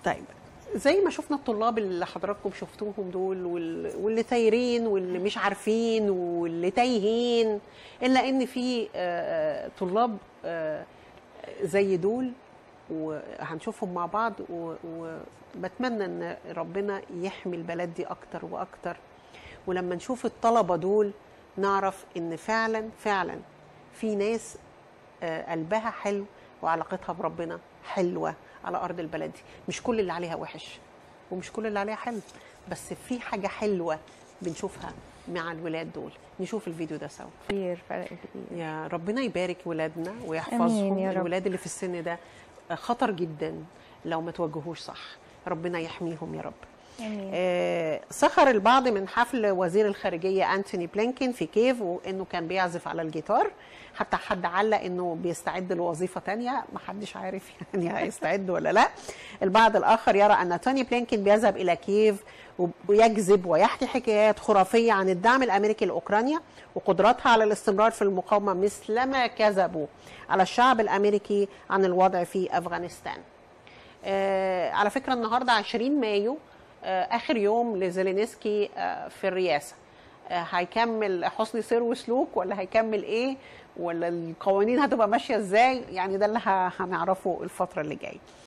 طيب زي ما شفنا الطلاب اللي حضراتكم شفتوهم دول وال- واللي ثايرين واللي مش عارفين واللي تايهين الا ان في آه، طلاب آه، زي دول وهنشوفهم مع بعض و- وبتمنى ان ربنا يحمي البلد دي اكتر واكتر ولما نشوف الطلبه دول نعرف ان فعلا فعلا في ناس آه، قلبها حلو وعلاقتها بربنا حلوه على ارض البلد دي مش كل اللي عليها وحش ومش كل اللي عليها حلو بس في حاجه حلوه بنشوفها مع الولاد دول نشوف الفيديو ده سوا كتير فرق كبير يا ربنا يبارك ولادنا آمين ويحفظهم يا رب. الولاد اللي في السن ده خطر جدا لو ما توجهوش صح ربنا يحميهم يا رب امين آه، سخر البعض من حفل وزير الخارجية أنتوني بلينكين في كيف وإنه كان بيعزف على الجيتار حتى حد علق إنه بيستعد لوظيفة تانية محدش عارف يعني هيستعد ولا لا البعض الآخر يرى أن توني بلينكين بيذهب إلى كيف ويكذب ويحكي حكايات خرافية عن الدعم الأمريكي لأوكرانيا وقدرتها على الاستمرار في المقاومة مثلما كذبوا على الشعب الأمريكي عن الوضع في أفغانستان آه، على فكرة النهاردة 20 مايو آه، آخر يوم لزيلينسكي آه، في الرئاسة آه، هيكمل حسن سير وسلوك ولا هيكمل ايه ولا القوانين هتبقى ماشية ازاي يعني ده اللي ه- هنعرفه الفترة اللي جاية